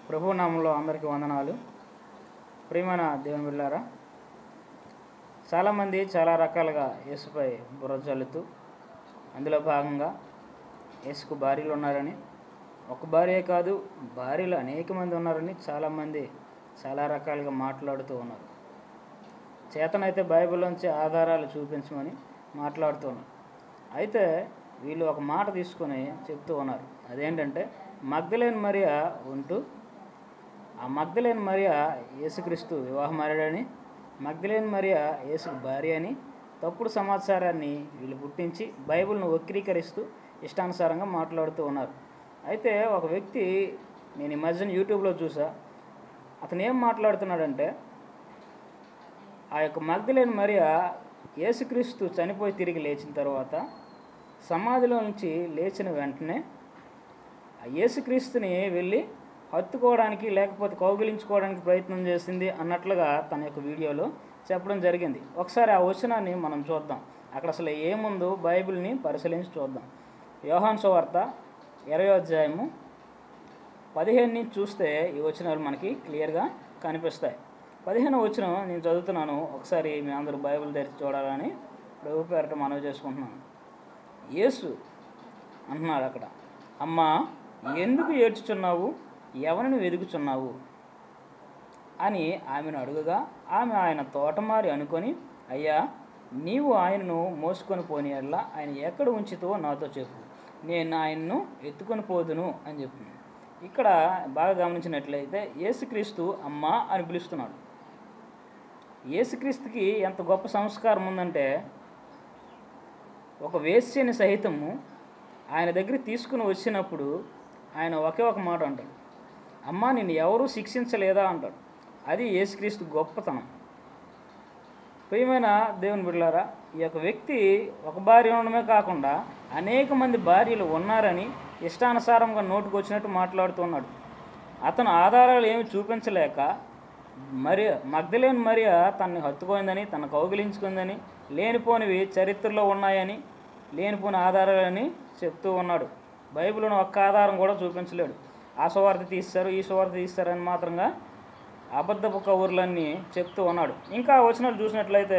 ప్రభు నామంలో అందరికీ వందనాలు ప్రియమైన దేవుని బిళ్ళారా చాలామంది చాలా రకాలుగా యేసుపై బుర్ర చల్లుతూ అందులో భాగంగా యేసుకు భార్యలు ఉన్నారని ఒక భార్యే కాదు భార్యలు అనేక మంది ఉన్నారని చాలామంది చాలా రకాలుగా మాట్లాడుతూ ఉన్నారు చేతనైతే బైబిల్లోంచి ఆధారాలు చూపించమని మాట్లాడుతూ ఉన్నారు అయితే వీళ్ళు ఒక మాట తీసుకొని చెప్తూ ఉన్నారు అదేంటంటే మగ్ధలేని మరియా ఉంటూ ఆ మగ్ధలేని మరియా యేసుక్రీస్తు వివాహమారాడని మగ్ధలేని మరియా యేసుకు భార్య అని తప్పుడు సమాచారాన్ని వీళ్ళు పుట్టించి బైబిల్ను వక్రీకరిస్తూ ఇష్టానుసారంగా మాట్లాడుతూ ఉన్నారు అయితే ఒక వ్యక్తి నేను ఈ మధ్యన యూట్యూబ్లో చూసా అతను ఏం మాట్లాడుతున్నాడంటే ఆ యొక్క మగ్ధలేని మరియా యేసుక్రీస్తు చనిపోయి తిరిగి లేచిన తర్వాత సమాధిలో నుంచి లేచిన వెంటనే ఆ యేసుక్రీస్తుని వెళ్ళి హత్తుకోవడానికి లేకపోతే కౌగిలించుకోవడానికి ప్రయత్నం చేసింది అన్నట్లుగా తన యొక్క వీడియోలో చెప్పడం జరిగింది ఒకసారి ఆ వచనాన్ని మనం చూద్దాం అక్కడ అసలు ఏముందో బైబిల్ని పరిశీలించి చూద్దాం యోహాన్ సువార్త ఇరవై అధ్యాయము పదిహేను నుంచి చూస్తే ఈ వచనాలు మనకి క్లియర్గా కనిపిస్తాయి పదిహేను వచనం నేను చదువుతున్నాను ఒకసారి మీ అందరూ బైబిల్ తెరిచి చూడాలని ప్రభు పేరట మనవి చేసుకుంటున్నాను యేసు అంటున్నాడు అక్కడ అమ్మా ఎందుకు ఏడ్చుచున్నావు ఎవరిని వెతుకుచున్నావు అని ఆమెను అడుగగా ఆమె ఆయన తోటమారి అనుకొని అయ్యా నీవు ఆయనను మోసుకొని పోనీయల్లా ఆయన ఎక్కడ ఉంచితో నాతో చెప్పు నేను ఆయన్ను ఎత్తుకొని పోదును అని చెప్పింది ఇక్కడ బాగా గమనించినట్లయితే యేసుక్రీస్తు అమ్మ అని పిలుస్తున్నాడు యేసుక్రీస్తుకి ఎంత గొప్ప సంస్కారం ఉందంటే ఒక వేశ్యని సహితము ఆయన దగ్గర తీసుకుని వచ్చినప్పుడు ఆయన ఒకే ఒక మాట అంటాడు అమ్మా నిన్ను ఎవరూ శిక్షించలేదా అంటాడు అది యేసుక్రీస్తు గొప్పతనం ప్రియమైన దేవుని బిడ్డలారా ఈ యొక్క వ్యక్తి ఒక భార్య ఉండడమే కాకుండా అనేక మంది భార్యలు ఉన్నారని ఇష్టానుసారంగా నోటుకు వచ్చినట్టు మాట్లాడుతున్నాడు అతను ఆధారాలు ఏమి చూపించలేక మరి మగ్ధలేని మరియ తనని హత్తుకోయిందని తన కౌగిలించుకుందని లేనిపోనివి చరిత్రలో ఉన్నాయని లేనిపోని ఆధారాలని చెప్తూ ఉన్నాడు బైబిల్ను ఒక్క ఆధారం కూడా చూపించలేడు ఆ సువార్త తీస్తారు ఈ సువార్త తీస్తారని మాత్రంగా అబద్ధపు కబుర్లన్నీ చెప్తూ ఉన్నాడు ఇంకా వచనాలు చూసినట్లయితే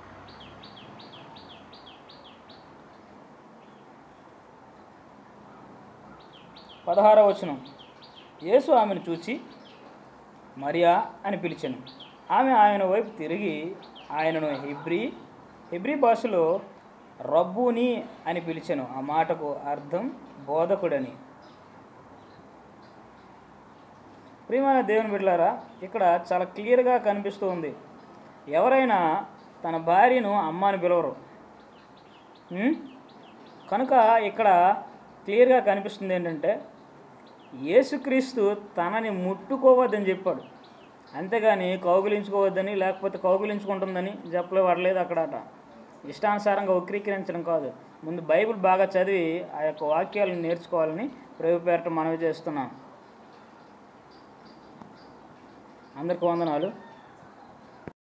పదహారవ వచనం యేసు ఆమెను చూచి మరియా అని పిలిచాను ఆమె ఆయన వైపు తిరిగి ఆయనను హిబ్రీ హిబ్రీ భాషలో రబ్బుని అని పిలిచాను ఆ మాటకు అర్థం బోధకుడని ప్రియమైన దేవుని బిడ్డలారా ఇక్కడ చాలా క్లియర్గా కనిపిస్తూ ఉంది ఎవరైనా తన భార్యను అమ్మ అని పిలవరు ఉం? కనుక ఇక్కడ క్లియర్గా కనిపిస్తుంది ఏంటంటే యేసుక్రీస్తు తనని ముట్టుకోవద్దని చెప్పాడు అంతేగాని కౌగిలించుకోవద్దని లేకపోతే కౌగిలించుకుంటుందని చెప్పలే పడలేదు అక్కడట ఇష్టానుసారంగా వక్రీకరించడం కాదు ముందు బైబిల్ బాగా చదివి ఆ యొక్క వాక్యాలను నేర్చుకోవాలని ప్రభు పేరట మనవి చేస్తున్నాను అందరికి వందనాలు